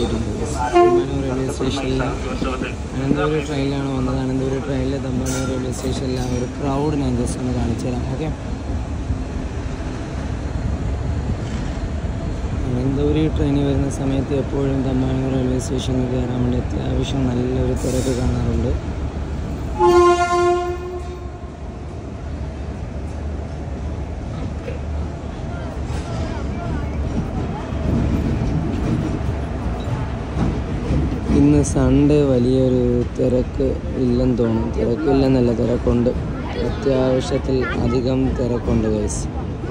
എത്തിയിട്ടുണ്ട് തമ്പാനൂർ റെയിൽവേ സ്റ്റേഷനിൽ അനന്തപുരം ട്രെയിനിലാണ് വന്നത് അനന്തപുരം ട്രെയിനിൽ തമ്പാനൂർ റെയിൽവേ സ്റ്റേഷനിൽ ആ ഒരു ക്രൗഡ് ഞാൻ ജസ്റ്റ് ഒന്ന് കാണിച്ചു തരാം ഓക്കെ അനന്തപുരി ട്രെയിനിൽ വരുന്ന സമയത്ത് എപ്പോഴും തമ്പാനൂർ റെയിൽവേ സ്റ്റേഷനിൽ കയറാൻ വേണ്ടി അത്യാവശ്യം നല്ലൊരു തിരക്ക് കാണാറുണ്ട് ഇന്ന് സൺഡേ വലിയൊരു തിരക്ക് ഇല്ലെന്ന് തോന്നുന്നു തിരക്കില്ലെന്നല്ല തിരക്കുണ്ട് അത്യാവശ്യത്തിൽ അധികം തിരക്കുണ്ട് ഗൈസ്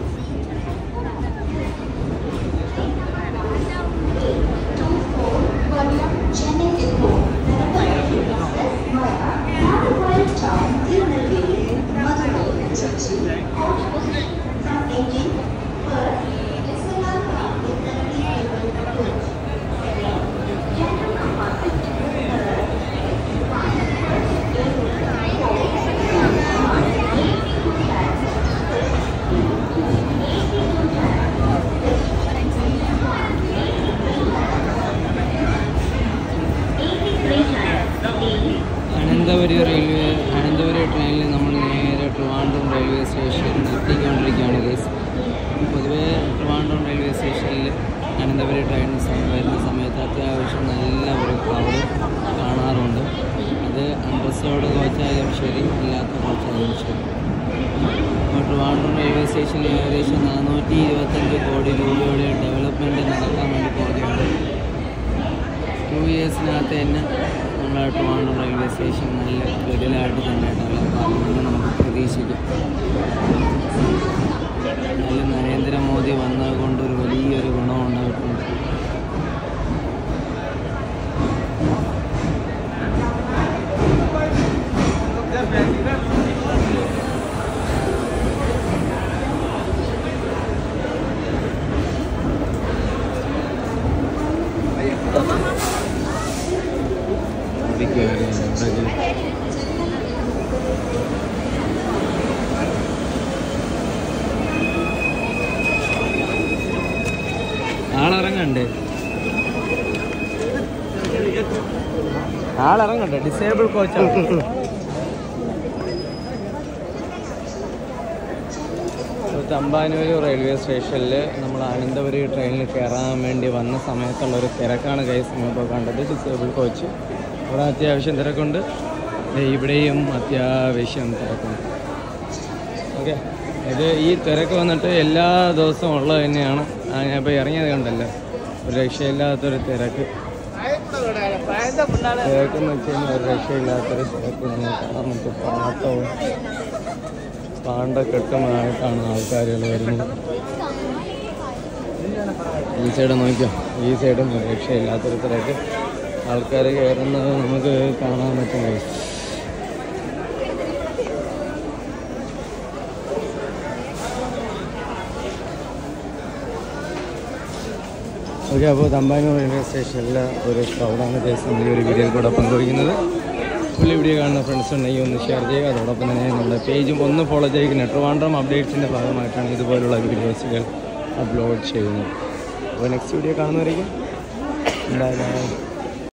അനന്തപുരി റെയിൽവേ അനന്തപുരി ട്രെയിനിൽ നമ്മൾ നേരെ ട്രിവാൻഡ്രം റെയിൽവേ സ്റ്റേഷനിൽ എത്തിക്കൊണ്ടിരിക്കുകയാണ് ഗൈസ് പൊതുവേ ട്രിവാൻഡ്രം റെയിൽവേ സ്റ്റേഷനിൽ അനന്തപുരി ട്രെയിൻ സ- വരുന്ന സമയത്ത് അത്യാവശ്യം നല്ല ഒരു ക്രൗഡ് കാണാറുണ്ട് അത് അൺറിസർവ്ഡ് കോച്ചായാലും ശരി അല്ലാത്ത കോച്ചായാലും ശരി അപ്പോൾ ട്രിവാൻഡ്രം റെയിൽവേ സ്റ്റേഷനിൽ ഏകദേശം നാനൂറ്റി ഇരുപത്തഞ്ച് കോടി രൂപയുടെ ഡെവലപ്മെൻറ്റ് നടക്കാൻ വേണ്ടി പോവുകയാണ് ടു ഇയേഴ്സിനകത്ത് തന്നെ നമ്മളെ ട്രിവാൻഡ്രം റെയിൽവേ സ്റ്റേഷൻ നല്ല കിടിലായിട്ട് തന്നെ ഡെവലപ്പാകുമെന്ന് നമുക്ക് പ്രതീക്ഷിക്കാം നല്ല നരേന്ദ്രമോദി വന്നത് കൊണ്ട് ഒരു വലിയൊരു ഗുണം ഉണ്ടായിട്ടുണ്ട് ആളിറങ്ങണ്ടേ ആളിറങ്ങണ്ടേ ഡിസേബിൾ കോച്ചാണ് തമ്പാനൂർ റെയിൽവേ സ്റ്റേഷനിൽ നമ്മൾ അനന്തപുരി ട്രെയിനിൽ കയറാൻ വേണ്ടി വന്ന സമയത്തുള്ള ഒരു തിരക്കാണ് കൈസ് നിങ്ങളിപ്പോൾ കണ്ടത് ഡിസേബിൾ കോച്ച് ഇവിടെ അത്യാവശ്യം തിരക്കുണ്ട് ദേ ഇവിടെയും അത്യാവശ്യം തിരക്കുണ്ട് ഓക്കെ ഇത് ഈ തിരക്ക് വന്നിട്ട് എല്ലാ ദിവസവും ഉള്ളത് തന്നെയാണ് ആ, ഞാൻ ഇപ്പോൾ ഇറങ്ങിയത് കണ്ടല്ലോ ഒരു രക്ഷയില്ലാത്തൊരു തിരക്ക് തിരക്കെന്ന് വെച്ച് കഴിഞ്ഞാൽ ഒരു രക്ഷയില്ലാത്തൊരു തിരക്ക് നമുക്ക് കാണാൻ പറ്റും പാട്ടവും പാണ്ടക്കെട്ടുമായിട്ടാണ് ആൾക്കാരുകൾ വരുന്നത് ഈ സൈഡ് നോക്കിയോ ഈ സൈഡും ഒരു രക്ഷയില്ലാത്തൊരു തിരക്ക് ആൾക്കാർ കയറുന്നത് നമുക്ക് കാണാൻ പറ്റും guys. ഓക്കെ അപ്പോൾ തമ്പാനൂർ റെയിൽവേ സ്റ്റേഷനിൽ ഒരു ക്രൗഡാണ് കേസ് ഈ ഒരു വീഡിയോയിൽ കൂടെ പങ്കുവയ്ക്കുന്നത് പുള്ളി വീഡിയോ കാണുന്ന ഫ്രണ്ട്സ് ഉണ്ടെങ്കിൽ ഒന്ന് ഷെയർ ചെയ്യുക അതോടൊപ്പം തന്നെ നമ്മുടെ പേജും ഒന്ന് ഫോളോ ചെയ്യുക ട്രിവാൻഡ്രം അപ്ഡേറ്റ്സിൻ്റെ ഭാഗമായിട്ടാണ് ഇതുപോലുള്ള വീഡിയോസുകൾ അപ്ലോഡ് ചെയ്യുന്നത് അപ്പോൾ നെക്സ്റ്റ് വീഡിയോ കാണുന്നവരേക്കും ബൈ ബൈ